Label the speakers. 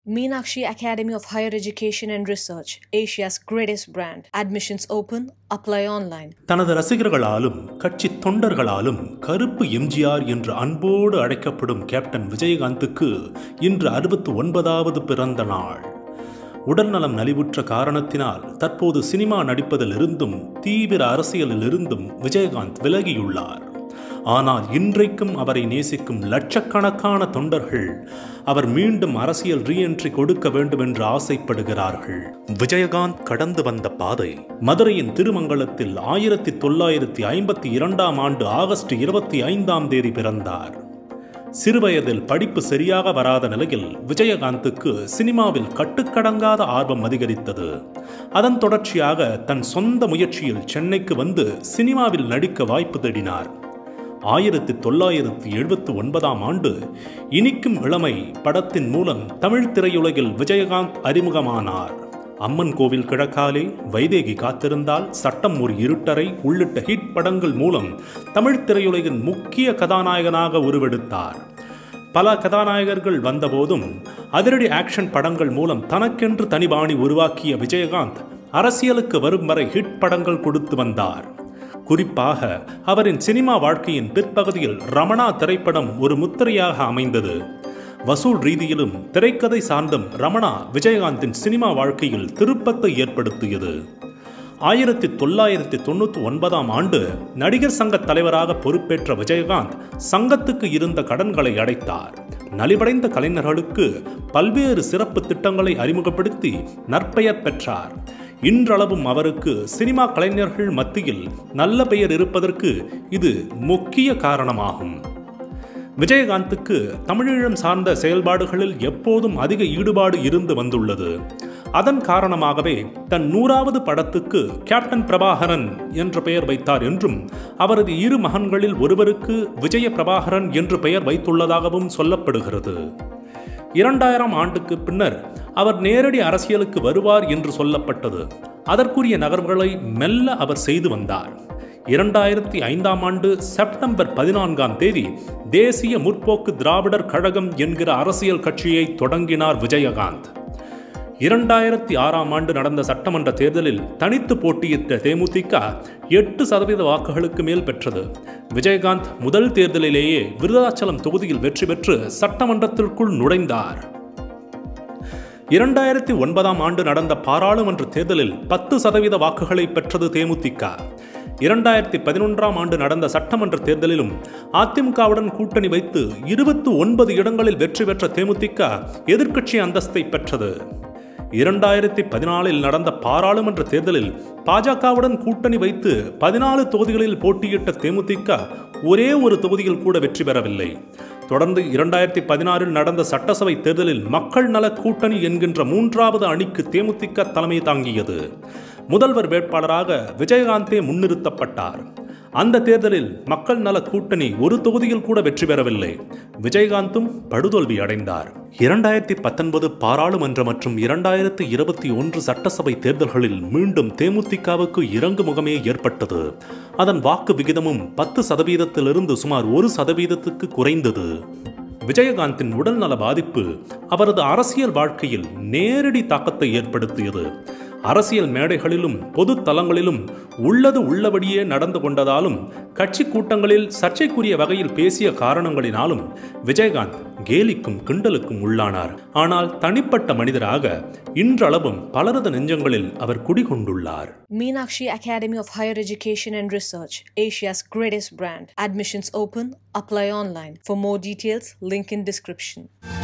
Speaker 1: Meenakshi Academy of Higher Education and Research, Asia's greatest brand. Admissions open, apply online.
Speaker 2: தனது ரசிகர்களாலும் கட்சி தொண்டர்களாலும் கருப்பு எம்ஜிஆர் என்று அன்போடு அழைக்கப்படும் கேப்டன் விஜயகாந்துக்கு இன்று அறுபத்து ஒன்பதாவது பிறந்த நாள் உடல்நலம் நலிவுற்ற காரணத்தினால் தற்போது சினிமா நடிப்பதிலிருந்தும் தீவிர அரசியலிலிருந்தும் விஜயகாந்த் விலகியுள்ளார் ஆனால் இன்றைக்கும் அவரை நேசிக்கும் லட்சக்கணக்கான தொண்டர்கள் அவர் மீண்டும் அரசியல் ரீஎன்ட்ரி கொடுக்க வேண்டும் என்று ஆசைப்படுகிறார்கள் விஜயகாந்த் கடந்து வந்த பாதை மதுரையின் திருமங்கலத்தில் ஆயிரத்தி தொள்ளாயிரத்தி ஐம்பத்தி இரண்டாம் ஆண்டு ஆகஸ்ட் இருபத்தி ஐந்தாம் தேதி பிறந்தார் சிறுவயதில் படிப்பு சரியாக வராத நிலையில் விஜயகாந்துக்கு சினிமாவில் கட்டுக்கடங்காத ஆர்வம் அதிகரித்தது அதன் தொடர்ச்சியாக தன் சொந்த முயற்சியில் சென்னைக்கு வந்து சினிமாவில் நடிக்க வாய்ப்பு தேடினார் ஆயிரத்தி தொள்ளாயிரத்தி எழுபத்தி ஒன்பதாம் ஆண்டு இனிக்கும் இளமை படத்தின் மூலம் தமிழ் திரையுலகில் விஜயகாந்த் அறிமுகமானார் அம்மன் கோவில் கிழக்காலே வைதேகி காத்திருந்தால் சட்டம் ஒரு இருட்டரை உள்ளிட்ட ஹிட் படங்கள் மூலம் தமிழ் திரையுலகின் முக்கிய கதாநாயகனாக உருவெடுத்தார் பல கதாநாயகர்கள் வந்தபோதும் அதிரடி ஆக்ஷன் படங்கள் மூலம் தனக்கென்று தனிபாணி உருவாக்கிய விஜயகாந்த் அரசியலுக்கு வரும் வரை ஹிட் படங்கள் கொடுத்து வந்தார் குறிப்பாக அவரின் சினிமா வாழ்க்கையின் பிற்பகுதியில் ரமணா திரைப்படம் ஒரு முத்திரையாக அமைந்தது வசூல் ரீதியிலும் திரைக்கதை சார்ந்தும் ரமணா விஜயகாந்தின் சினிமா வாழ்க்கையில் திருப்பத்தை ஏற்படுத்தியது ஆயிரத்தி தொள்ளாயிரத்தி தொண்ணூற்றி ஒன்பதாம் ஆண்டு நடிகர் சங்க தலைவராக பொறுப்பேற்ற விஜயகாந்த் சங்கத்துக்கு இருந்த கடன்களை அடைத்தார் நலிவடைந்த கலைஞர்களுக்கு பல்வேறு சிறப்பு திட்டங்களை அறிமுகப்படுத்தி நற்பெயர் பெற்றார் இன்றளவும் அவருக்கு சினிமா கலைஞர்கள் மத்தியில் நல்ல பெயர் இருப்பதற்கு இது முக்கிய காரணமாகும் விஜயகாந்துக்கு தமிழீழம் சார்ந்த செயல்பாடுகளில் எப்போதும் அதிக ஈடுபாடு இருந்து வந்துள்ளது அதன் காரணமாகவே தன் நூறாவது படத்துக்கு கேப்டன் பிரபாகரன் என்ற பெயர் வைத்தார் என்றும் அவரது இரு மகன்களில் ஒருவருக்கு விஜய பிரபாகரன் என்று பெயர் வைத்துள்ளதாகவும் சொல்லப்படுகிறது இரண்டாயிரம் ஆண்டுக்கு பின்னர் அவர் நேரடி அரசியலுக்கு வருவார் என்று சொல்லப்பட்டது அதற்குரிய நகர்வுகளை மெல்ல அவர் செய்து வந்தார் இரண்டாயிரத்தி ஐந்தாம் ஆண்டு செப்டம்பர் பதினான்காம் தேதி தேசிய முற்போக்கு திராவிடர் கழகம் என்கிற அரசியல் கட்சியை தொடங்கினார் விஜயகாந்த் இரண்டாயிரத்தி ஆறாம் ஆண்டு நடந்த சட்டமன்ற தேர்தலில் தனித்து போட்டியிட்ட தேமுதிக எட்டு சதவீத வாக்குகளுக்கு மேல் பெற்றது விஜயகாந்த் முதல் தேர்தலிலேயே விருதாச்சலம் தொகுதியில் வெற்றி பெற்று சட்டமன்றத்திற்குள் நுழைந்தார் இரண்டாயிரத்தி ஒன்பதாம் ஆண்டு நடந்த பாராளுமன்ற தேர்தலில் பத்து சதவீத வாக்குகளை பெற்றது தேமுதிக இரண்டாயிரத்தி பதினொன்றாம் ஆண்டு நடந்த சட்டமன்ற தேர்தலிலும் அதிமுகவுடன் கூட்டணி வைத்து இருபத்தி ஒன்பது இடங்களில் வெற்றி பெற்ற தேமுதிக எதிர்க்கட்சி அந்தஸ்தை பெற்றது இரண்டாயிரத்தி பதினாலில் நடந்த பாராளுமன்ற தேர்தலில் பாஜகவுடன் கூட்டணி வைத்து பதினாலு தொகுதிகளில் போட்டியிட்ட தேமுதிக ஒரே ஒரு தொகுதியில் கூட வெற்றி பெறவில்லை தொடர்ந்து இரண்டாயிரத்தி பதினாறில் நடந்த சட்டசபை தேர்தலில் மக்கள் நல கூட்டணி என்கின்ற மூன்றாவது அணிக்கு தேமுதிக தலைமை தாங்கியது முதல்வர் வேட்பாளராக விஜயகாந்தே முன்னிறுத்தப்பட்டார் அந்த தேர்தலில் மக்கள் நல கூட்டணி ஒரு தொகுதியில் கூட வெற்றி பெறவில்லை விஜயகாந்தும் படுதோல்வி அடைந்தார் இரண்டாயிரத்தி பத்தொன்பது பாராளுமன்ற மற்றும் இரண்டாயிரத்தி இருபத்தி ஒன்று சட்டசபை தேர்தல்களில் மீண்டும் தேமுதிகவுக்கு இறங்கு முகமே ஏற்பட்டது அதன் வாக்கு விகிதமும் பத்து சதவீதத்திலிருந்து சுமார் ஒரு சதவீதத்துக்கு குறைந்தது விஜயகாந்தின் உடல்நல பாதிப்பு அவரது அரசியல் வாழ்க்கையில் நேரடி தாக்கத்தை ஏற்படுத்தியது அரசியல் மேடைகளிலும் பொது தளங்களிலும் உள்ளது உள்ளபடியே நடந்து கொண்டதாலும் கட்சி கூட்டங்களில் சர்ச்சைக்குரிய வகையில் பேசிய காரணங்களினாலும் விஜயகாந்த் கேலிக்கும் கிண்டலுக்கும் உள்ளானார் ஆனால் தனிப்பட்ட மனிதராக இன்றளவும் பலரது நெஞ்சங்களில் அவர் குடிகொண்டுள்ளார்
Speaker 1: Meenakshi Academy of Higher Education and Research, Asia's greatest brand. Admissions open, apply online. For more details, link in description.